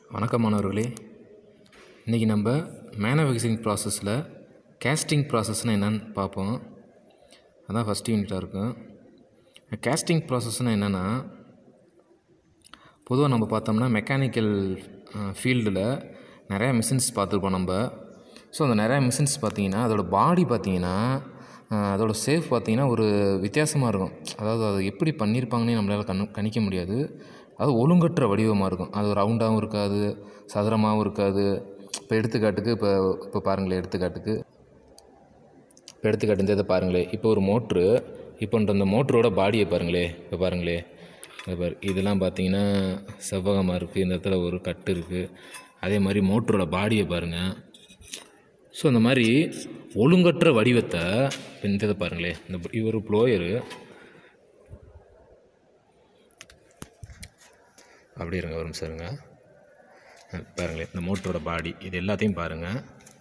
வணக்கம் மாணவர்களே இன்றைக்கி நம்ம மேனுஃபேக்சரிங் ப்ராசஸில் கேஸ்டிங் ப்ராசஸ்னால் என்னென்னு பார்ப்போம் அதான் ஃபஸ்ட் யூனிட்டாக இருக்கும் கேஸ்டிங் ப்ராசஸ்னால் என்னென்னா பொதுவாக நம்ம பார்த்தோம்னா மெக்கானிக்கல் ஃபீல்டில் நிறையா மிஷின்ஸ் பார்த்துருப்போம் நம்ம ஸோ அந்த நிறையா மிஷின்ஸ் பார்த்தீங்கன்னா அதோட பாடி பார்த்தீங்கன்னா அஹ், அதோட சேஃப் பார்த்தீங்கன்னா ஒரு வித்தியாசமாக இருக்கும் அதாவது அது எப்படி பண்ணியிருப்பாங்கன்னே நம்மளால் கண் கணிக்க முடியாது அது ஒழுங்கற்ற வடிவமாக இருக்கும் அது ரவுண்டாகவும் இருக்காது சதுரமாகவும் இருக்காது இப்போ எடுத்துக்காட்டுக்கு இப்போ இப்போ பாருங்களேன் எடுத்துக்காட்டுக்கு இப்போ எடுத்துக்காட்டு இந்த இதை பாருங்களேன் இப்போ ஒரு மோட்ரு இப்போ இந்த மோட்டரோட பாடியை பாருங்களே இப்போ பாருங்களே இதை பாரு இதெல்லாம் பார்த்தீங்கன்னா செவ்வகமாக இருக்குது இந்த இடத்துல ஒரு கட்டு இருக்குது அதே மாதிரி மோட்டரோட பாடியை பாருங்கள் ஸோ இந்த மாதிரி ஒழுங்கற்ற வடிவத்தை இப்போ இந்த இதை பாருங்களேன் இந்த இவர் ப்ளோயரு அப்படி இருங்க ஒரு நிமிஷம் இருங்க அஹ் பாருங்களேன் இந்த மோட்டரோட பாடி இது எல்லாத்தையும் பாருங்கள்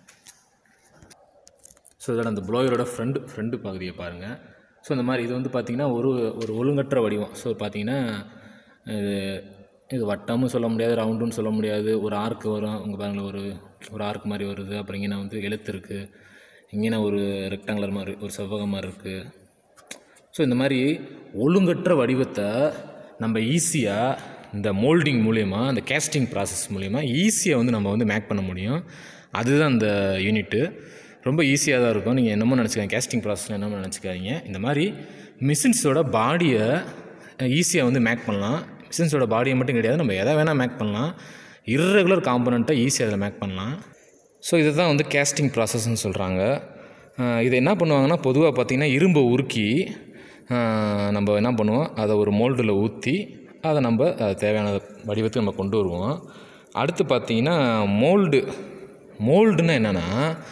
ஸோ இதோட அந்த ப்ளோயரோட ஃப்ரண்ட் ஃப்ரண்ட் பகுதியை பாருங்கள் ஸோ இந்த மாதிரி இது வந்து பார்த்திங்கன்னா ஒரு ஒரு ஒழுங்கற்ற வடிவம் ஸோ பார்த்தீங்கன்னா இது இது வட்டமும் சொல்ல முடியாது ரவுண்டுன்னு சொல்ல முடியாது ஒரு ஆர்க்கு வரும் உங்கள் பாருங்களேன் ஒரு ஒரு ஆர்க் மாதிரி வருது அப்புறம் இங்கே வந்து எழுத்து இருக்குது இங்கே ஒரு ரெக்டாங்குலர் மாதிரி ஒரு செவ்வகம் மாதிரி இருக்குது ஸோ இந்த மாதிரி ஒழுங்கற்ற வடிவத்தை நம்ம ஈஸியாக இந்த மோல்டிங் மூலயமா அந்த கேஸ்டிங் ப்ராசஸ் மூலயமா ஈஸியாக வந்து நம்ம வந்து மேக் பண்ண முடியும் அதுதான் அந்த யூனிட்டு ரொம்ப ஈஸியாக தான் இருக்கும் நீங்கள் என்னமோ நினச்சிக்காங்க கேஸ்டிங் ப்ராசஸ் என்னமோ நினச்சிக்காதீங்க இந்த மாதிரி மிஷின்ஸோட பாடியை ஈஸியாக வந்து மேக் பண்ணலாம் மிஷின்ஸோட பாடியை மட்டும் கிடையாது நம்ம எதை வேணால் மேக் பண்ணலாம் irregular காம்பனண்ட்டை ஈஸியாக அதில் மேக் பண்ணலாம் ஸோ இதுதான் வந்து கேஸ்டிங் ப்ராசஸ்ன்னு சொல்கிறாங்க இது என்ன பண்ணுவாங்கன்னா பொதுவாக பார்த்திங்கன்னா இரும்பை உருக்கி ஆஹ், நம்ம என்ன பண்ணுவோம் அதை ஒரு மோல்டில் ஊற்றி அதை நம்ம அது தேவையான வடிவத்துக்கு நம்ம கொண்டு வருவோம் அடுத்து பார்த்திங்கன்னா மோல்டு மோல்டுன்னா என்னென்னா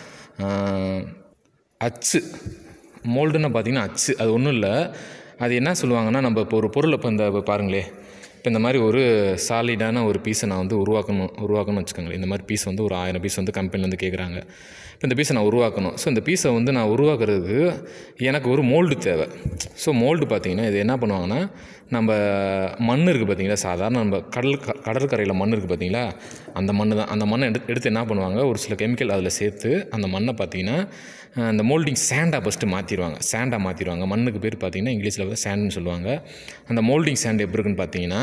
அச்சு மோல்டுன்னு பார்த்தீங்கன்னா அச்சு அது ஒன்றும் இல்லை அது என்ன சொல்லுவாங்கன்னா நம்ம இப்போ ஒரு பொருளை இப்போ இந்த இப்போ பாருங்களே இப்போ இந்த மாதிரி ஒரு சாலிடான ஒரு பீஸை நான் வந்து உருவாக்கணும் உருவாக்கணும்னு வச்சுக்கோங்களேன் இந்த மாதிரி பீஸ் வந்து ஒரு ஆயிரம் பீஸ் வந்து கம்பெனிலேருந்து கேட்குறாங்க இப்போ இந்த பீஸை நான் உருவாக்கணும் ஸோ இந்த பீஸை வந்து நான் உருவாக்குறதுக்கு எனக்கு ஒரு மோல்டு தேவை ஸோ மோல்டு பார்த்தீங்கன்னா இது என்ன பண்ணுவாங்கன்னா நம்ம மண் இருக்குது பார்த்தீங்களா சாதாரண நம்ம கடல் க- கடற்கரையில் மண் இருக்குது பார்த்தீங்களா அந்த மண் தான் அந்த மண்ணை எடுத்து எடுத்து என்ன பண்ணுவாங்க ஒரு சில கெமிக்கல் அதில் சேர்த்து அந்த மண்ணை பார்த்தீங்கன்னா அஹ், அந்த மோல்டிங் சேண்டாக ஃபஸ்ட்டு மாற்றிடுவாங்க சேண்டாக மாற்றிடுவாங்க மண்ணுக்கு பேர் பார்த்தீங்கன்னா இங்கிலீஷில் வந்து சேண்டுன்னு சொல்லுவாங்க அந்த மோல்டிங் சேண்ட் எப்படி இருக்குன்னு பார்த்தீங்கன்னா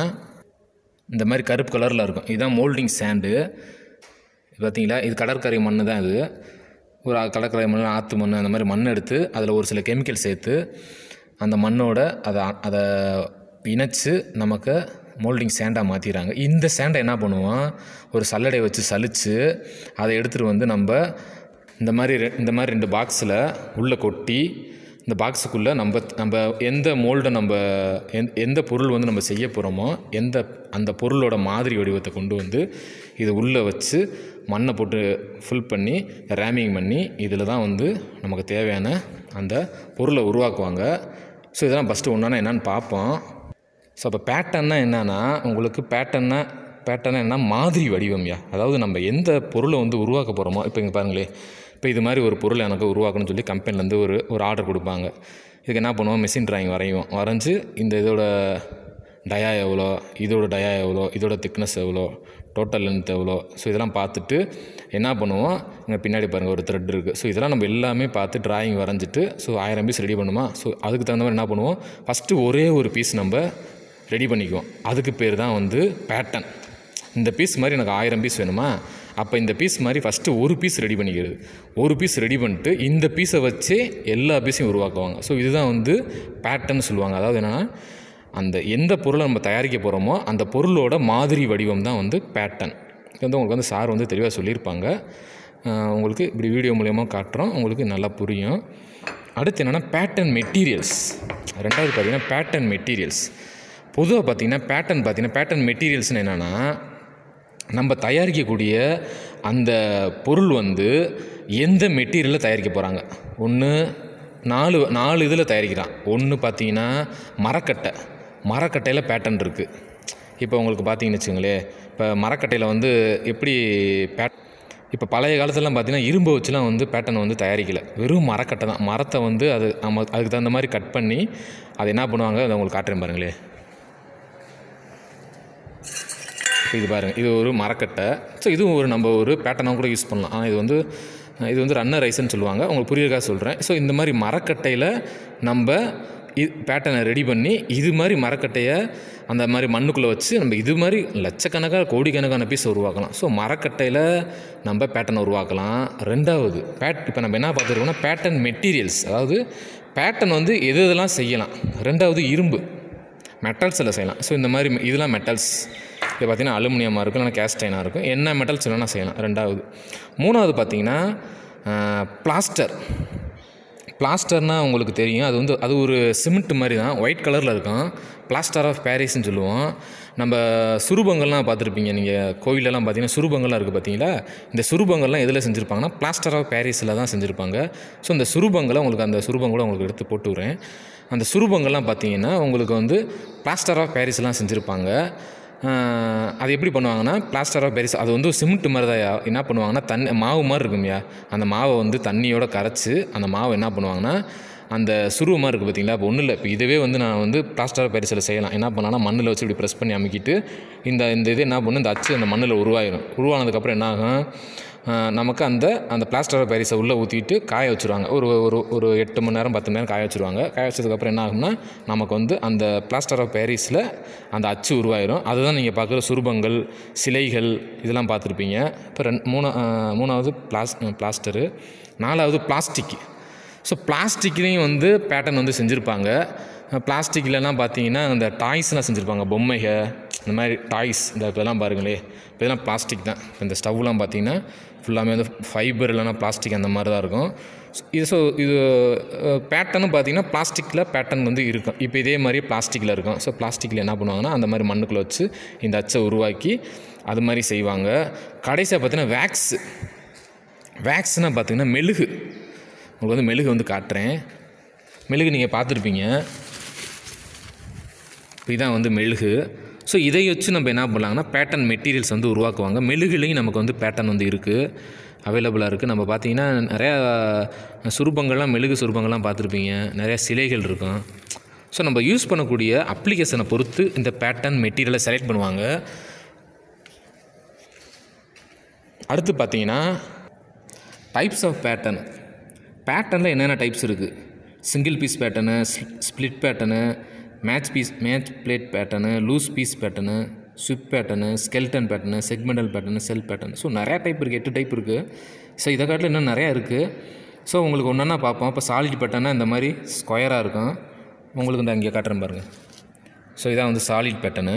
இந்த மாதிரி கருப்பு கலரில் இருக்கும் இதுதான் மோல்டிங் சேண்டு பார்த்தீங்களா இது கடற்கரை மண் தான் இது ஒரு ஆ- கடற்கரை மண் ஆற்று மண் அந்த மாதிரி மண் எடுத்து அதில் ஒரு சில கெமிக்கல் சேர்த்து அந்த மண்ணோட அதை அதை இணைச்சு நமக்கு மோல்டிங் சேண்டாக மாற்றிடுறாங்க இந்த சேண்டை என்ன பண்ணுவோம் ஒரு சல்லடை வச்சு சலிச்சு அதை எடுத்துகிட்டு வந்து நம்ம இந்த மாதிரி ரெ- இந்த மாதிரி ரெண்டு பாக்ஸில் உள்ளே கொட்டி இந்த பாக்ஸுக்குள்ளே நம்ம நம்ம எந்த மோல்டை நம்ம எந் எந்த பொருள் வந்து நம்ம செய்ய போகிறோமோ எந்த அந்த பொருளோட மாதிரி வடிவத்தை கொண்டு வந்து இது உள்ளே வச்சு மண்ணை போட்டு ஃபில் பண்ணி ரேமிங் பண்ணி இதில் தான் வந்து நமக்கு தேவையான அந்த பொருளை உருவாக்குவாங்க ஸோ இதெல்லாம் ஃபஸ்ட்டு ஒன்றா என்னென்னு பார்ப்போம் ஸோ அப்போ பேட்டர்னா என்னன்னா உங்களுக்கு பேட்டர்னா பேட்டர்னா என்ன மாதிரி வடிவம்யா அதாவது நம்ம எந்த பொருளை வந்து உருவாக்க போகிறோமோ இப்போ இங்கே பாருங்களேன் இப்போ இது மாதிரி ஒரு பொருளை எனக்கு உருவாக்கணும்னு சொல்லி கம்பெனிலேருந்து ஒரு ஒரு ஆர்டர் கொடுப்பாங்க இதுக்கு என்ன பண்ணுவோம் மிஷின் டிராயிங் வரைவோம் வரைஞ்சி இந்த இதோட டயா எவ்வளோ இதோட டயா எவ்வளோ இதோட திக்னஸ் எவ்வளோ டோட்டல் லென்த் எவ்வளோ ஸோ இதெல்லாம் பார்த்துட்டு என்ன பண்ணுவோம் இங்கே பின்னாடி பாருங்கள் ஒரு த்ரெட் இருக்குது ஸோ இதெல்லாம் நம்ம எல்லாமே பார்த்து டிராயிங் வரைஞ்சிட்டு ஸோ ஆயிரம் பீஸ் ரெடி பண்ணுமா ஸோ அதுக்கு தகுந்த மாதிரி என்ன பண்ணுவோம் ஃபஸ்ட்டு ஒரே ஒரு பீஸ் நம்ம ரெடி பண்ணிக்குவோம் அதுக்கு பேர் தான் வந்து பேட்டர்ன் இந்த பீஸ் மாதிரி எனக்கு ஆயிரம் பீஸ் வேணுமா அப்போ இந்த பீஸ் மாதிரி ஃபஸ்ட்டு ஒரு பீஸ் ரெடி பண்ணிக்கிறது ஒரு பீஸ் ரெடி பண்ணிட்டு இந்த பீஸை வச்சே எல்லா பீஸையும் உருவாக்குவாங்க ஸோ இதுதான் வந்து பேட்டர்ன் சொல்லுவாங்க அதாவது என்னென்னா அந்த எந்த பொருளை நம்ம தயாரிக்க போகிறோமோ அந்த பொருளோட மாதிரி வடிவம் தான் வந்து பேட்டர்ன் இது வந்து உங்களுக்கு வந்து சார் வந்து தெளிவாக சொல்லியிருப்பாங்க அஹ் உங்களுக்கு இப்படி வீடியோ மூலியமாக காட்டுறோம் உங்களுக்கு நல்லா புரியும் அடுத்து என்னென்னா பேட்டர்ன் மெட்டீரியல்ஸ் ரெண்டாவது பார்த்தீங்கன்னா பேட்டர்ன் மெட்டீரியல்ஸ் பொதுவாக பார்த்தீங்கன்னா பேட்டர்ன் பார்த்தீங்கன்னா பேட்டர்ன் மெட்டீரியல்ஸ்னு என்னென்னா நம்ம தயாரிக்கக்கூடிய அந்த பொருள் வந்து எந்த மெட்டீரியலில் தயாரிக்க போகிறாங்க ஒன்று நாலு நாலு இதில் தயாரிக்கிறான் ஒன்று பார்த்தீங்கன்னா மரக்கட்டை மரக்கட்டையில் பேட்டர்ன் இருக்குது இப்போ உங்களுக்கு பார்த்தீங்கன்னு வச்சுங்களேன் இப்போ மரக்கட்டையில் வந்து எப்படி பேட் இப்போ பழைய காலத்துலலாம் பார்த்தீங்கன்னா இரும்பை வச்சுலாம் வந்து பேட்டர்ன் வந்து தயாரிக்கல வெறும் மரக்கட்டை தான் மரத்தை வந்து அது நம்ம அதுக்கு தகுந்த மாதிரி கட் பண்ணி அதை என்ன பண்ணுவாங்க அதை உங்களுக்கு காட்டுறேன் பாருங்களேன் இப்போ இது பாருங்கள் இது ஒரு மரக்கட்டை ஸோ இதுவும் ஒரு நம்ம ஒரு பேட்டர்னாக கூட யூஸ் பண்ணலாம் ஆனால் இது வந்து இது வந்து ரன்னர் ரைஸ்ன்னு சொல்லுவாங்க உங்களுக்கு புரியுறதுக்காக சொல்கிறேன் ஸோ இந்த மாதிரி மரக்கட்டையில் நம்ம இது பேட்டர்னை ரெடி பண்ணி இது மாதிரி மரக்கட்டையை அந்த மாதிரி மண்ணுக்குள்ளே வச்சு நம்ம இது மாதிரி லட்சக்கணக்கான கோடிக்கணக்கான பீஸ் உருவாக்கலாம் ஸோ மரக்கட்டையில் நம்ம பேட்டர்னை உருவாக்கலாம் ரெண்டாவது பேட் இப்போ நம்ம என்ன பார்த்துருக்கோம்னா பேட்டர்ன் மெட்டீரியல்ஸ் அதாவது பேட்டர்ன் வந்து எது இதெல்லாம் செய்யலாம் ரெண்டாவது இரும்பு மெட்டல்ஸில் செய்யலாம் ஸோ இந்த மாதிரி இதெல்லாம் மெட்டல்ஸ் இது பார்த்திங்கன்னா அலுமினியமாக இருக்கும் இல்லைனா கேஸ்டைனாக இருக்கும் என்ன மெட்டல்ஸ் வேணால் செய்யலாம் ரெண்டாவது மூணாவது பார்த்திங்கன்னா பிளாஸ்டர் பிளாஸ்டர்னால் உங்களுக்கு தெரியும் அது வந்து அது ஒரு சிமெண்ட் மாதிரி தான் ஒயிட் கலரில் இருக்கும் பிளாஸ்டர் ஆஃப் பாரிஸ்ன்னு சொல்லுவோம் நம்ம சுரூபங்கள்லாம் பார்த்துருப்பீங்க நீங்கள் கோவிலெல்லாம் பார்த்தீங்கன்னா சுரூபங்கள்லாம் இருக்குது பார்த்தீங்களா இந்த சுரூபங்கள்லாம் எதில் செஞ்சுருப்பாங்கன்னா பிளாஸ்டர் ஆஃப் பாரிஸில் தான் செஞ்சுருப்பாங்க ஸோ இந்த சுரூபங்களை உங்களுக்கு அந்த சுரூபம் கூட உங்களுக்கு எடுத்து போட்டு விட்றேன் அந்த சுரூபங்கள்லாம் பார்த்தீங்கன்னா உங்களுக்கு வந்து பிளாஸ்டர் ஆஃப் பாரிஸ்லாம் செஞ்சுருப்பாங்க ஆஹ் அது எப்படி பண்ணுவாங்கன்னா பிளாஸ்டர் ஆஃப் பாரிஸ் அது வந்து சிமெண்ட் மாதிரி தான் என்ன பண்ணுவாங்கன்னா தண்ணி மாவு மாதிரி இருக்கும்யா அந்த மாவை வந்து தண்ணியோட கரைச்சி அந்த மாவை என்ன பண்ணுவாங்கன்னா அந்த சுருவ மாதிரி இருக்குது பார்த்தீங்களா இப்போ ஒன்றும் இல்லை இப்போ இதுவே வந்து நான் வந்து பிளாஸ்டர் ஆஃப் பாரிஸில் செய்யலாம் என்ன பண்ணலாம்னா மண்ணில் வச்சு இப்படி ப்ரெஸ் பண்ணி அமுக்கிட்டு இந்த இந்த இது என்ன பண்ணும் இந்த அச்சு அந்த மண்ணில் உருவாயிடும் உருவானதுக்கப்புறம் என்ன ஆகும் ஆஹ் நமக்கு அந்த அந்த பிளாஸ்டர் ஆஃப் பாரிஸை உள்ளே ஊற்றிட்டு காய வச்சுருவாங்க ஒரு ஒரு ஒரு எட்டு மணி நேரம் பத்து மணி நேரம் காய வச்சுருவாங்க காய வச்சதுக்கப்புறம் என்ன ஆகும்னா நமக்கு வந்து அந்த பிளாஸ்டர் ஆஃப் பாரிஸில் அந்த அச்சு உருவாயிரும் அதுதான் நீங்கள் பார்க்குற சுரூபங்கள் சிலைகள் இதெல்லாம் பார்த்துருப்பீங்க இப்போ ரெண்டு மூணா ஆஹ் மூணாவது பிளாஸ் பிளாஸ்டரு நாலாவது பிளாஸ்டிக் ஸோ பிளாஸ்டிக்லேயும் வந்து பேட்டர்ன் வந்து செஞ்சுருப்பாங்க பிளாஸ்டிக்லலாம் பார்த்தீங்கன்னா அந்த டாய்ஸ்லாம் செஞ்சுருப்பாங்க பொம்மைக இந்த மாதிரி டாய்ஸ் இந்த இதெல்லாம் பாருங்களே இப்போ இதெல்லாம் பிளாஸ்டிக் தான் இப்போ இந்த ஸ்டவ்லாம் பார்த்தீங்கன்னா ஃபுல்லாமே வந்து ஃபைபர் இல்லைனா பிளாஸ்டிக் அந்த மாதிரி தான் இருக்கும் இது ஸோ இது பேட்டர்னும் பார்த்தீங்கன்னா பிளாஸ்டிக்கில் பேட்டர்ன் வந்து இருக்கும் இப்போ இதே மாதிரி பிளாஸ்டிக்கில் இருக்கும் ஸோ பிளாஸ்டிக்கில் என்ன பண்ணுவாங்கன்னா அந்த மாதிரி மண்ணுக்குள்ளே வச்சு இந்த அச்சை உருவாக்கி அது மாதிரி செய்வாங்க கடைசியாக பார்த்தீங்கன்னா வேக்ஸ் வேக்ஸ்னால் பார்த்தீங்கன்னா மெழுகு உங்களுக்கு வந்து மெழுகு வந்து காட்டுறேன் மெழுகு நீங்கள் பார்த்துருப்பீங்க இதான் வந்து மெழுகு ஸோ இதை வச்சு நம்ம என்ன பண்ணலாங்கன்னா பேட்டர்ன் மெட்டீரியல்ஸ் வந்து உருவாக்குவாங்க மெழுகுலேயும் நமக்கு வந்து பேட்டர்ன் வந்து இருக்குது அவைலபிளாக இருக்குது நம்ம பார்த்தீங்கன்னா நிறையா சுரூபங்கள்லாம் மெழுகு சுரூபங்கள்லாம் பார்த்துருப்பீங்க நிறையா சிலைகள் இருக்கும் ஸோ நம்ம யூஸ் பண்ணக்கூடிய அப்ளிகேஷனை பொறுத்து இந்த பேட்டர்ன் மெட்டீரியலை செலக்ட் பண்ணுவாங்க அடுத்து பார்த்தீங்கன்னா டைப்ஸ் ஆஃப் பேட்டர்ன் பேட்டர்னில் என்னென்ன டைப்ஸ் இருக்குது single piece pattern split pattern match piece match plate pattern loose piece pattern sweep pattern skeleton pattern segmental pattern shell pattern so நிறையா டைப் இருக்குது எட்டு டைப் இருக்குது ஸோ இதை காட்டில் இன்னும் நிறையா இருக்குது ஸோ உங்களுக்கு ஒன்றா பார்ப்போம் இப்போ சாலிட் பேட்டர்னா இந்த மாதிரி ஸ்கொயராக இருக்கும் உங்களுக்கு இந்த அங்கே காட்டுறேன் பாருங்கள் ஸோ இதான் வந்து சாலிட் பேட்டர்னு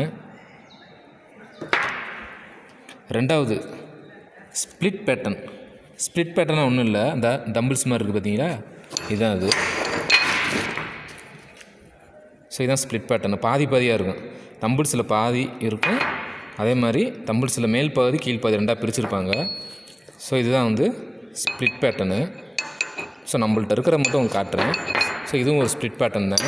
ரெண்டாவது ஸ்ப்ளிட் பேட்டர்ன் ஸ்ப்ளிட் பேட்டர்னா ஒன்றும் இல்லை இந்த டம்பிள்ஸ் மாதிரி இருக்குது பார்த்தீங்களா இதுதான் அது ஸோ இதுதான் ஸ்ப்ளிட் பேட்டர்ன் பாதி பாதியாக இருக்கும் தம்பிள்ஸில் பாதி இருக்கும் அதே மாதிரி தம்பிள்ஸில் மேல் பாதி கீழ் பாதி ரெண்டாக பிரிச்சிருப்பாங்க ஸோ இதுதான் வந்து ஸ்ப்ளிட் பேட்டர்னு ஸோ நம்மள்ட்ட இருக்கிற மட்டும் உங்களுக்கு காட்டுறேன் ஸோ இதுவும் ஒரு ஸ்ப்ளிட் பேட்டர்ன் தான்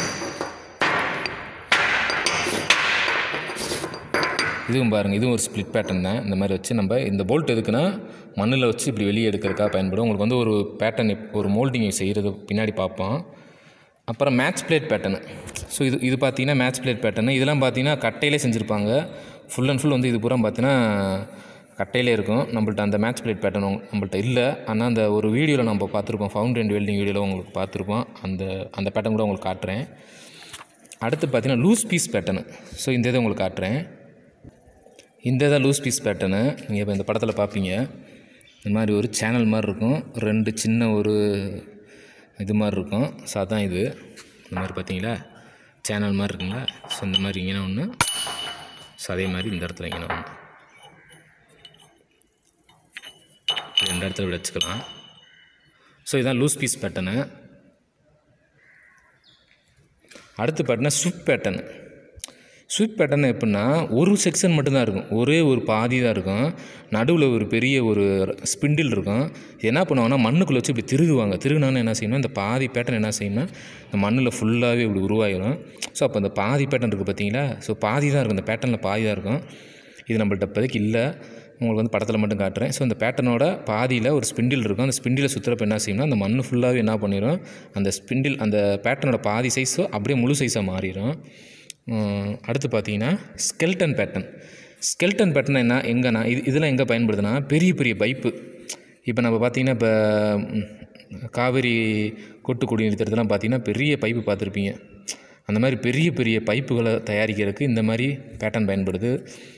இதுவும் பாருங்கள் இதுவும் ஒரு ஸ்ப்ளிட் பேட்டர்ன் தான் இந்த மாதிரி வச்சு நம்ம இந்த போல்ட் எதுக்குன்னா மண்ணில் வச்சு இப்படி வெளியே எடுக்கிறதுக்காக பயன்படும் உங்களுக்கு வந்து ஒரு பேட்டர்ன் ஒரு மோல்டிங் செய்கிறது பின்னாடி பார்ப்போம் அப்புறம் மேட்ச் பிளேட் பேட்டர்னு ஸோ இது இது பார்த்தீங்கன்னா மேட்ச் பிளேட் பேட்டர்னு இதெல்லாம் பார்த்தீங்கன்னா கட்டையிலே செஞ்சுருப்பாங்க ஃபுல் அண்ட் ஃபுல் வந்து இது பூரா பார்த்தீங்கன்னா கட்டையிலே இருக்கும் நம்மள்ட்ட அந்த மேட்ச் பிளேட் பேட்டர்ன் நம்மள்ட்ட இல்லை ஆனால் அந்த ஒரு வீடியோவில் நம்ம பார்த்துருப்போம் ஃபவுண்ட் அண்ட் வெல்டிங் வீடியோவில் உங்களுக்கு பார்த்துருப்போம் அந்த அந்த பேட்டர்ன் கூட உங்களுக்கு காட்டுறேன் அடுத்து பார்த்தீங்கன்னா லூஸ் பீஸ் பேட்டர்னு ஸோ இந்த இதை உங்களுக்கு காட்டுறேன் இந்த தான் லூஸ் பீஸ் பேட்டர்னு நீங்கள் இப்போ இந்த படத்தில் பார்ப்பீங்க இந்த மாதிரி ஒரு சேனல் மாதிரி இருக்கும் ரெண்டு சின்ன ஒரு இது மாதிரி இருக்கும் ஸோ அதான் இது இந்த மாதிரி பார்த்தீங்களா சேனல் மாதிரி இருக்குங்களா ஸோ இந்த மாதிரி இங்கே ஒன்று ஸோ அதே மாதிரி இந்த இடத்துல இங்கே ஒன்று ரெண்டு இடத்துல இப்படி வச்சுக்கலாம் ஸோ இதான் லூஸ் பீஸ் பேட்டர்னு அடுத்து பார்த்தீங்கன்னா ஸ்விப் பேட்டர்னு ஸ்விப் பேட்டர்ன் எப்படின்னா ஒரு செக்ஷன் மட்டும்தான் இருக்கும் ஒரே ஒரு பாதி தான் இருக்கும் நடுவில் ஒரு பெரிய ஒரு ஸ்பிண்டில் இருக்கும் என்ன பண்ணுவாங்கன்னா மண்ணுக்குள்ளே வச்சு இப்படி திருகுவாங்க திருகுனான்னு என்ன செய்யணும் இந்த பாதி பேட்டர்ன் என்ன செய்யணும்னா இந்த மண்ணில் ஃபுல்லாகவே இப்படி உருவாயிடும் ஸோ அப்போ அந்த பாதி பேட்டர்ன் இருக்குது பார்த்தீங்களா ஸோ பாதி தான் இருக்கும் இந்த பேட்டர்னில் பாதி தான் இருக்கும் இது நம்மள்ட்ட இப்போதைக்கு இல்லை உங்களுக்கு வந்து படத்தில் மட்டும் காட்டுறேன் ஸோ இந்த பேட்டர்னோட பாதியில் ஒரு ஸ்பிண்டில் இருக்கும் அந்த ஸ்பிண்டில் சுற்றுறப்ப என்ன செய்யணும்னா அந்த மண் ஃபுல்லாகவே என்ன பண்ணிடும் அந்த ஸ்பிண்டில் அந்த பேட்டர்னோட பாதி சைஸோ அப்படியே முழு சைஸாக மாறிடும் உம், அடுத்து பார்த்தீங்கன்னா ஸ்கெல்டன் பேட்டர்ன் ஸ்கெல்டன் பேட்டர்ன் என்ன எங்கன்னா இது இதெல்லாம் எங்கே பயன்படுதுன்னா பெரிய பெரிய பைப்பு இப்போ நம்ம பார்த்தீங்கன்னா இப்போ ம், காவிரி கொட்டு குடிநீர் திட்டத்தெல்லாம் பார்த்தீங்கன்னா பெரிய பைப்பு பார்த்துருப்பீங்க அந்த மாதிரி பெரிய பெரிய பைப்புகளை தயாரிக்கிறதுக்கு இந்த மாதிரி பேட்டர்ன் பயன்படுது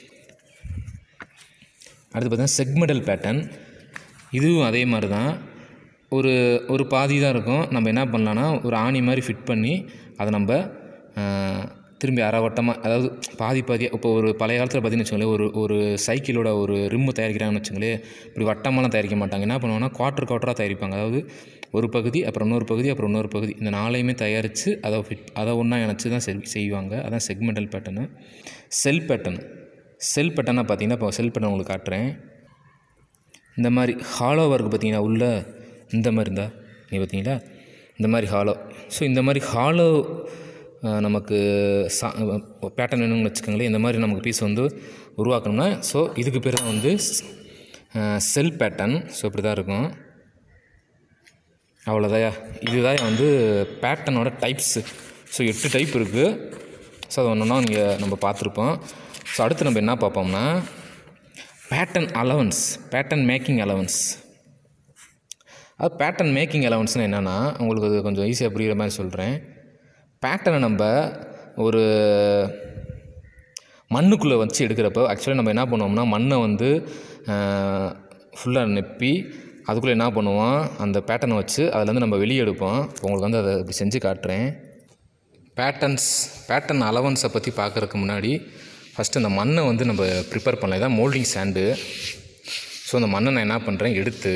அடுத்து பார்த்தீங்கன்னா செக்மெடல் பேட்டர்ன் இதுவும் அதே மாதிரி தான் ஒரு ஒரு பாதி தான் இருக்கும் நம்ம என்ன பண்ணலான்னா ஒரு ஆணி மாதிரி ஃபிட் பண்ணி அதை நம்ம ஆஹ், திரும்பி அரைவட்டமாக அதாவது பாதி பாதியாக இப்போ ஒரு பழைய காலத்தில் பார்த்தீங்கன்னு வச்சுக்கோங்களேன் ஒரு ஒரு சைக்கிளோட ஒரு ரிம்மு தயாரிக்கிறாங்கன்னு வச்சுங்களேன் இப்படி வட்டமாலாம் தயாரிக்க மாட்டாங்க என்ன பண்ணுவாங்கன்னா குவார்ட்டர் குவார்ட்டராக தயாரிப்பாங்க அதாவது ஒரு பகுதி அப்புறம் இன்னொரு பகுதி அப்புறம் இன்னொரு பகுதி இந்த நாளையுமே தயாரித்து அதை ஃபிட் அதை ஒன்றா இணைச்சி தான் செய் செய்வாங்க அதான் segmental pattern shell pattern shell பேட்டர்னாக பார்த்தீங்கன்னா இப்போ செல் பேட்டர்ன் உங்களுக்கு காட்டுறேன் இந்த மாதிரி ஹாலோ ஒர்க் பார்த்தீங்கன்னா உள்ள இந்த மாதிரி இருந்தா நீ பார்த்தீங்களா இந்த மாதிரி ஹாலோ ஸோ இந்த மாதிரி ஹாலோ நமக்கு சா பேட்டர்ன் வேணும்னு வச்சுக்கோங்களேன் இந்த மாதிரி நமக்கு பீஸ் வந்து உருவாக்கணும்னா ஸோ இதுக்கு பேர் தான் வந்து செல் பேட்டர்ன் ஸோ இப்படி தான் இருக்கும் அவ்வளோதாயா இதுதான் வந்து பேட்டர்னோட டைப்ஸு ஸோ எட்டு டைப் இருக்குது ஸோ அது ஒன்று ஒன்றா நீங்கள் நம்ம பார்த்துருப்போம் ஸோ அடுத்து நம்ம என்ன பார்ப்போம்னா pattern allowance pattern making allowance அது பேட்டர்ன் மேக்கிங் அலவன்ஸ்னு என்னென்னா உங்களுக்கு அது கொஞ்சம் ஈஸியாக புரிகிற மாதிரி சொல்கிறேன் பேட்டர்னை நம்ம ஒரு மண்ணுக்குள்ளே வச்சு எடுக்கிறப்போ ஆக்சுவலாக நம்ம என்ன பண்ணுவோம்னா மண்ணை வந்து ஃபுல்லாக நெப்பி அதுக்குள்ளே என்ன பண்ணுவோம் அந்த பேட்டர்னை வச்சு அதுலேருந்து நம்ம வெளியே எடுப்போம் இப்போ உங்களுக்கு வந்து அதை இப்படி செஞ்சு காட்டுறேன் பேட்டர்ன்ஸ் பேட்டர்ன் அலவன்ஸை பற்றி பார்க்குறதுக்கு முன்னாடி ஃபஸ்ட்டு அந்த மண்ணை வந்து நம்ம ப்ரிப்பேர் பண்ணலாம் இதான் மோல்டிங் சாண்டு ஸோ அந்த மண்ணை நான் என்ன பண்ணுறேன் எடுத்து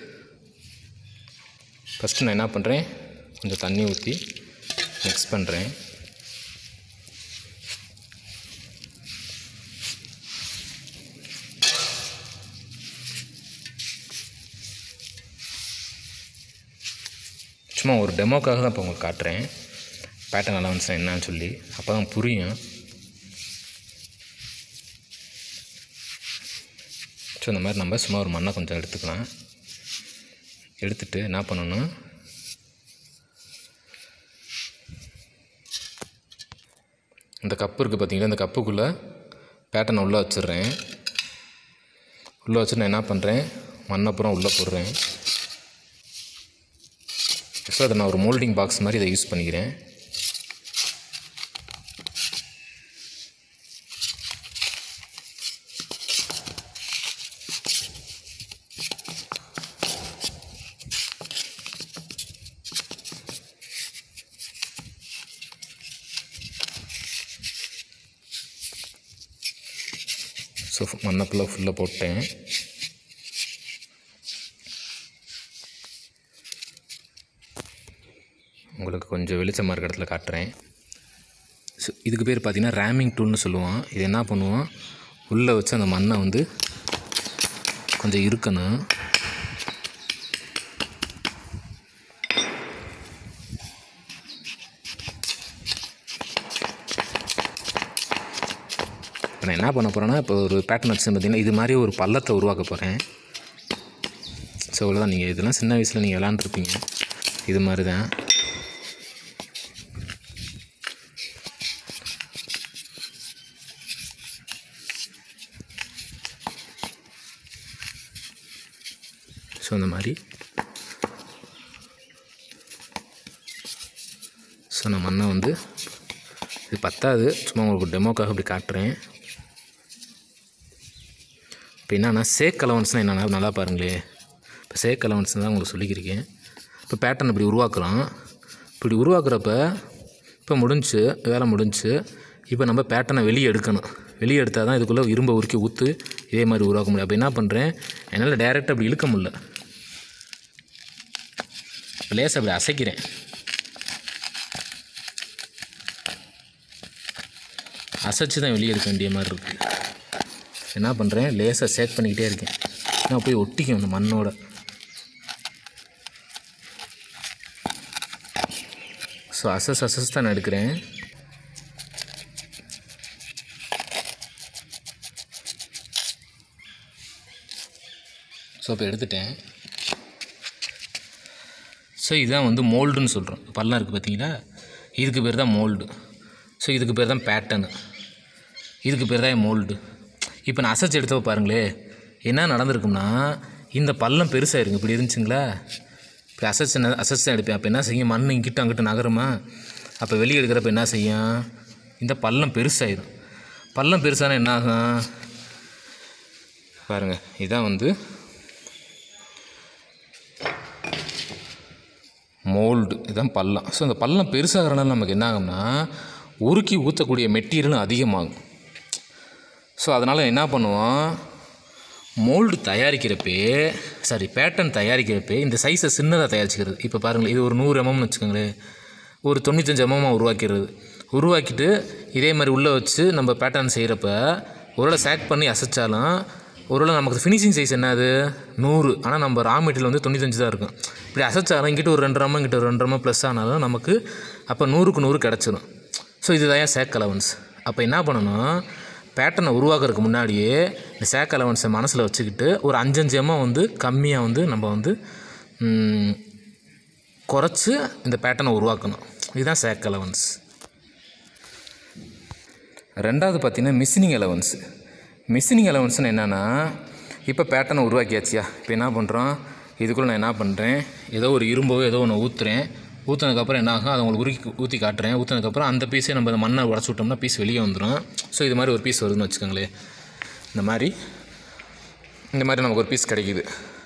ஃபஸ்ட்டு நான் என்ன பண்ணுறேன் கொஞ்சம் தண்ணி ஊற்றி மிக்ஸ் பண்ணுறேன் சும்மா ஒரு டெமோக்காக தான் இப்போ உங்களுக்கு காட்டுறேன் பேட்டர்ன் அலவன்ஸ் என்னன்னு சொல்லி அப்போ தான் புரியும் ஸோ இந்த மாதிரி நம்ம சும்மா ஒரு மண்ணை கொஞ்சம் எடுத்துக்கலாம் எடுத்துட்டு என்ன பண்ணணும் இந்த கப்பு இருக்குது பார்த்தீங்களா இந்த கப்புக்குள்ளே பேட்டர்னை உள்ளே வச்சிடுறேன் உள்ளே வச்சு நான் என்ன பண்ணுறேன் மண்ணை பூரா உள்ளே போடுறேன் ஸோ அதை நான் ஒரு மோல்டிங் பாக்ஸ் மாதிரி இதை யூஸ் பண்ணிக்கிறேன் ஸோ மண்ணப்புள்ள ஃபுல்லாக போட்டேன் உங்களுக்கு கொஞ்சம் வெளிச்சமாக இருக்கிற இடத்துல காட்டுறேன் ஸோ இதுக்கு பேர் பார்த்தீங்கன்னா ரேமிங் டூல்னு சொல்லுவோம் இது என்ன பண்ணுவோம் உள்ளே வச்சு அந்த மண்ணை வந்து கொஞ்சம் இருக்கணும் இப்போ நான் என்ன பண்ண போகிறேன்னா இப்போ ஒரு பேட்டர்ன் வச்சு பார்த்தீங்கன்னா இது மாதிரி ஒரு பள்ளத்தை உருவாக்க போகிறேன் ஸோ அவ்வளோதான் நீங்கள் இதெல்லாம் சின்ன வயசில் நீங்கள் விளாண்டுருப்பீங்க இது மாதிரி தான் ஸோ இந்த மாதிரி ஸோ நான் மண்ணை வந்து இது பத்தாது சும்மா உங்களுக்கு டெமோக்காக இப்படி காட்டுறேன் இப்போ என்னன்னா சேக் அலவன்ஸ்னால் என்னென்னா நல்லா பாருங்களே இப்போ சேக் அலவன்ஸ் தான் உங்களுக்கு சொல்லிக்கிறேன் இப்போ பேட்டர்ன் இப்படி உருவாக்குறோம் இப்படி உருவாக்குறப்ப இப்போ முடிஞ்சு வேலை முடிஞ்சு இப்போ நம்ம பேட்டர்னை வெளியே எடுக்கணும் வெளியே எடுத்தால் தான் இதுக்குள்ளே இரும்பை உருக்கி ஊற்று இதே மாதிரி உருவாக்க முடியும் அப்போ என்ன பண்ணுறேன் என்னால் டேரெக்டாக அப்படி இழுக்க முடியல லேசாக அப்படி அசைக்கிறேன் அசைச்சு தான் வெளியே எடுக்க வேண்டிய மாதிரி இருக்குது என்ன பண்ணுறேன் லேசாக சேக் பண்ணிக்கிட்டே இருக்கேன் நான் போய் ஒட்டிக்கும் அந்த மண்ணோட ஸோ அசஸ் அசஸ் தான் நான் எடுக்கிறேன் ஸோ இப்போ எடுத்துட்டேன் ஸோ இதுதான் வந்து மோல்டுன்னு சொல்கிறோம் பள்ளம் இருக்குது பார்த்தீங்களா இதுக்கு பேர் தான் மோல்டு ஸோ இதுக்கு பேர் தான் பேட்டர்னு இதுக்கு பேர் தான் மோல்டு இப்போ நான் அசைச்சு எடுத்தவ பாருங்களே என்ன நடந்திருக்கும்னா இந்த பள்ளம் பெருசாயிருங்க இப்படி இருந்துச்சுங்களா இப்போ அசைச்சு அசைச்சு எடுப்பேன் அப்போ என்ன செய்யும் மண் இங்கிட்ட அங்கிட்ட நகருமா அப்போ வெளியே எடுக்கிறப்ப என்ன செய்யும் இந்த பள்ளம் பெருசாயிரும் பள்ளம் பெருசானா என்ன ஆகும் பாருங்கள் இதான் வந்து மோல்டு இதுதான் பள்ளம் ஸோ அந்த பள்ளம் பெருசாகிறனால நமக்கு என்ன ஆகும்னா உருக்கி ஊற்றக்கூடிய மெட்டீரியலும் அதிகமாகும் ஸோ அதனால் என்ன பண்ணுவோம் மோல்டு தயாரிக்கிறப்பே சாரி பேட்டர்ன் தயாரிக்கிறப்பே இந்த சைஸை சின்னதாக தயாரிச்சுக்கிறது இப்போ பாருங்களேன் இது ஒரு நூறு எம்எம்னு வச்சுக்கோங்களேன் ஒரு தொண்ணூத்தஞ்சு எம்எம்மாக உருவாக்கிறது உருவாக்கிட்டு இதே மாதிரி உள்ளே வச்சு நம்ம பேட்டர்ன் செய்கிறப்ப ஒருவேளை சேக் பண்ணி அசைச்சாலும் ஒருவேளை நமக்கு ஃபினிஷிங் சைஸ் என்னது நூறு ஆனால் நம்ம ரா மெட்டீரியல் வந்து தொண்ணூத்தஞ்சு தான் இருக்கும் இப்படி அசைச்சாலும் இங்கிட்ட ஒரு ரெண்டு ரம்மா இங்கிட்ட ஒரு ரெண்டு ரம்மா ப்ளஸ் ஆனாலும் நமக்கு அப்போ நூறுக்கு நூறு கிடச்சிரும் ஸோ இதுதான் ஏன் சேக் அலவன்ஸ் அப்போ என்ன பண்ணணும் பேட்டர்னை உருவாக்குறதுக்கு முன்னாடியே இந்த சேக் அலவன்ஸை மனசில் வச்சுக்கிட்டு ஒரு அஞ்சஞ்சு எம்மா வந்து கம்மியாக வந்து நம்ம வந்து ம், குறைச்சி இந்த பேட்டர்னை உருவாக்கணும் இதுதான் சேக் அலவன்ஸ் ரெண்டாவது பார்த்தீங்கன்னா மிஷினிங் அலவன்ஸ் மிஷினிங் அலவன்ஸ்னு என்னென்னா இப்போ பேட்டர்னை உருவாக்கியாச்சியா இப்போ என்ன பண்ணுறோம் இதுக்குள்ளே நான் என்ன பண்ணுறேன் ஏதோ ஒரு இரும்போ ஏதோ ஒன்று ஊற்றுறேன் ஊற்றுனதுக்கப்புறம் என்ன ஆகும் அதை உங்களுக்கு உருக்கி ஊற்றி காட்டுறேன் ஊற்றுனதுக்கப்புறம் அந்த பீஸே நம்ம அந்த மண்ணை உடச்சி விட்டோம்னா பீஸ் வெளியே வந்துடும் ஸோ இது மாதிரி ஒரு பீஸ் வருதுன்னு வச்சுக்கோங்களேன் இந்த மாதிரி இந்த மாதிரி நமக்கு ஒரு பீஸ் கிடைக்குது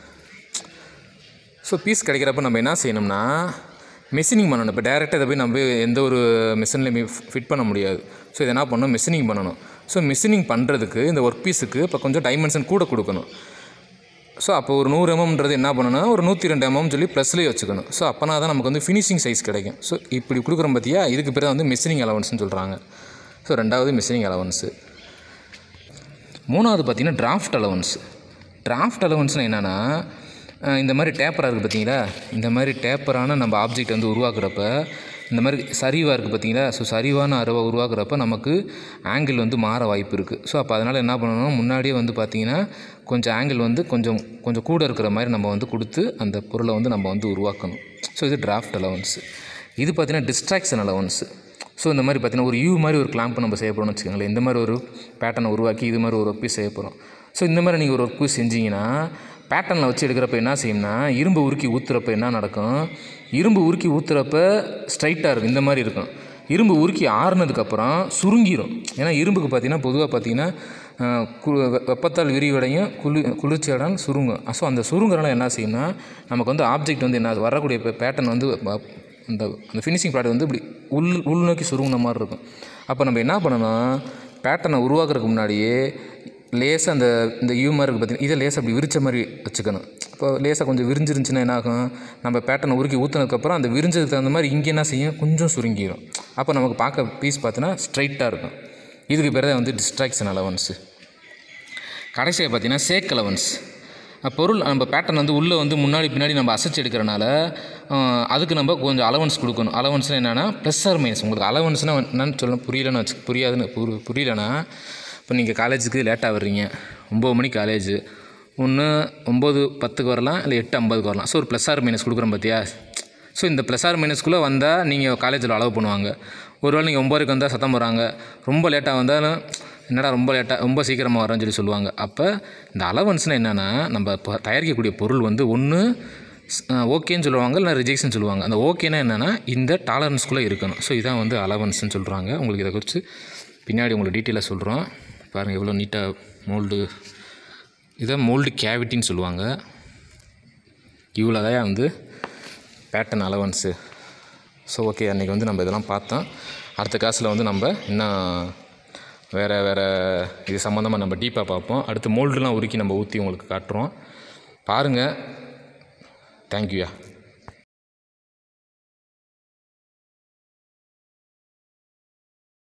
ஸோ பீஸ் கிடைக்கிறப்ப நம்ம என்ன செய்யணும்னா மெஷினிங் பண்ணணும் இப்போ டேரெக்டாக இதை போய் நம்ம எந்த ஒரு மிஷின்லையுமே ஃபிட் பண்ண முடியாது ஸோ இதை என்ன பண்ணணும் மிஷினிங் பண்ணணும் ஸோ மிஷினிங் பண்ணுறதுக்கு இந்த ஒர்க் பீஸுக்கு இப்போ கொஞ்சம் டைமென்ஷன் கூட கொடுக்கணும் ஸோ அப்போ ஒரு நூறு எம்எம்ன்றது என்ன பண்ணணும்னா ஒரு நூற்றி ரெண்டு எம்எம் சொல்லி ப்ளஸ்லேயே வச்சுக்கணும் ஸோ அப்போனா தான் நமக்கு வந்து ஃபினிஷிங் சைஸ் கிடைக்கும் ஸோ இப்படி கொடுக்குறோம் பார்த்தியா இதுக்கு பேர் தான் வந்து மிஷினிங் அலவன்ஸ்னு சொல்கிறாங்க ஸோ ரெண்டாவது மிஷினிங் அலவன்ஸு மூணாவது பார்த்தீங்கன்னா டிராஃப்ட் அலவன்ஸ் டிராஃப்ட் அலவன்ஸ்னால் என்னென்னா அஹ், இந்த மாதிரி டேப்பராக இருக்குது பார்த்தீங்களா இந்த மாதிரி டேப்பரான நம்ம ஆப்ஜெக்ட் வந்து உருவாக்குறப்ப இந்த மாதிரி சரிவாக இருக்குது பார்த்தீங்களா ஸோ சரிவான அருவை உருவாக்குறப்ப நமக்கு ஆங்கிள் வந்து மாற வாய்ப்பு இருக்குது ஸோ அப்போ அதனால் என்ன பண்ணணும் முன்னாடியே வந்து பார்த்தீங்கன்னா கொஞ்சம் ஆங்கிள் வந்து கொஞ்சம் கொஞ்சம் கூட இருக்கிற மாதிரி நம்ம வந்து கொடுத்து அந்த பொருளை வந்து நம்ம வந்து உருவாக்கணும் ஸோ இது டிராஃப்ட் அலவன்ஸ் இது பார்த்தீங்கன்னா டிஸ்ட்ராக்ஷன் அலவன்ஸு ஸோ இந்த மாதிரி பார்த்தீங்கன்னா ஒரு யூ மாதிரி ஒரு கிளாம்ப் நம்ம செய்ய போகிறோம்னு வச்சுக்கோங்களேன் இந்த மாதிரி ஒரு பேட்டர்னை உருவாக்கி இது மாதிரி ஒரு ஒர்க் பீஸ் செய்ய போகிறோம் ஸோ இந்த மாதிரி நீங்கள் ஒரு ஒர்க் பீஸ் செஞ்சீங்கன்னா பேட்டர்னில் வச்சு எடுக்கிறப்ப என்ன செய்யும்னா இரும்பு உருக்கி ஊற்றுறப்ப என்ன நடக்கும் இரும்பு உருக்கி ஊற்றுறப்ப ஸ்ட்ரைட்டாக இருக்கும் இந்த மாதிரி இருக்கும் இரும்பு உருக்கி ஆறுனதுக்கப்புறம் சுருங்கிரும் ஏன்னா இரும்புக்கு பார்த்தீங்கன்னா பொதுவாக பார்த்தீங்கன்னா அஹ், கு- வெ- வெப்பத்தால் விரிவடையும் குளி குளிர்ச்சியடையும் சுருங்கும் ஸோ அந்த சுருங்குறனால என்ன செய்யும்னா நமக்கு வந்து ஆப்ஜெக்ட் வந்து என்ன வரக்கூடிய பேட்டர்ன் வந்து ப- அந்த அந்த ஃபினிஷிங் ப்ராடக்ட் வந்து இப்படி உள் உள்நோக்கி சுருங்கின மாதிரி இருக்கும் அப்போ நம்ம என்ன பண்ணணும் பேட்டர்னை உருவாக்குறதுக்கு முன்னாடியே லேசாக அந்த இந்த யூ மாதிரி இருக்குது பார்த்தீங்கன்னா இதை லேசாக அப்படி விரிச்ச மாதிரி வச்சுக்கணும் இப்போ லேசாக கொஞ்சம் விரிஞ்சிருந்துச்சுன்னா என்ன ஆகும் நம்ம பேட்டர்னை உருக்கி ஊற்றுனதுக்கப்புறம் அந்த விரிஞ்சதுக்கு தகுந்த மாதிரி இங்கே என்ன செய்யும் கொஞ்சம் சுருங்கிடும் அப்போ நமக்கு பார்க்க பீஸ் பார்த்தீங்கன்னா ஸ்ட்ரைட்டாக இருக்கும் இதுக்கு பேர் தான் வந்து டிஸ்ட்ராக்ஷன் அலவன்ஸு கடைசியாக பார்த்தீங்கன்னா சேக் அலவன்ஸ் பொருள் நம்ம பேட்டர்ன் வந்து உள்ளே வந்து முன்னாடி பின்னாடி நம்ம அசைச்சு எடுக்கிறனால அஹ், அதுக்கு நம்ம கொஞ்சம் அலவன்ஸ் கொடுக்கணும் அலவன்ஸ்னால் என்னென்னா ப்ளஸ் ஆர் மைனஸ் உங்களுக்கு அலவன்ஸ்னால் என்னன்னு சொல்ல புரியலன்னு வச்சு புரியாதுன்னு புரி புரியலன்னா இப்போ நீங்கள் காலேஜுக்கு லேட்டாக வர்றீங்க ஒம்பது மணிக்கு காலேஜ் ஒன்று ஒம்பது பத்துக்கு வரலாம் இல்லை எட்டு ஐம்பதுக்கு வரலாம் ஸோ ஒரு ப்ளஸ் ஆர் மைனஸ் கொடுக்குறோம் பார்த்தியா ஸோ இந்த ப்ளஸ் ஆர் மைனஸ்குள்ளே வந்தால் நீங்கள் காலேஜில் அலோவ் பண்ணுவாங்க ஒருவேளை நீங்கள் ஒம்பதுக்கு வந்தால் சத்தம் போகிறாங்க ரொம்ப லேட்டாக வந்தாலும் என்னடா ரொம்ப லேட்டாக ரொம்ப சீக்கிரமாக வரேன்னு சொல்லி சொல்லுவாங்க அப்போ இந்த அலவன்ஸ்னால் என்னென்னா நம்ம இப்போ தயாரிக்கக்கூடிய பொருள் வந்து ஒன்று ஓகேன்னு சொல்லுவாங்க இல்லை ரிஜெக்ஷன் சொல்லுவாங்க அந்த ஓகேனா என்னென்னா இந்த டாலரன்ஸ்குள்ளே இருக்கணும் ஸோ இதான் வந்து அலவன்ஸ்னு சொல்கிறாங்க உங்களுக்கு இதை குறித்து பின்னாடி உங்களுக்கு டீட்டெயிலாக சொல்கிறோம் பாருங்கள் எவ்வளோ நீட்டாக மோல்டு இதை மோல்டு கேவிட்டின்னு சொல்லுவாங்க இவ்வளோதான் வந்து பேட்டர்ன் அலவன்ஸு ஸோ ஓகே அன்றைக்கி வந்து நம்ம இதெல்லாம் பார்த்தோம் அடுத்த கிளாஸில் வந்து நம்ம இன்னும் வேறு வேறு இது சம்மந்தமாக நம்ம டீப்பாக பார்ப்போம் அடுத்து மோல்டுலாம் உருக்கி நம்ம ஊற்றி உங்களுக்கு காட்டுறோம் பாருங்கள் தேங்க்யூயா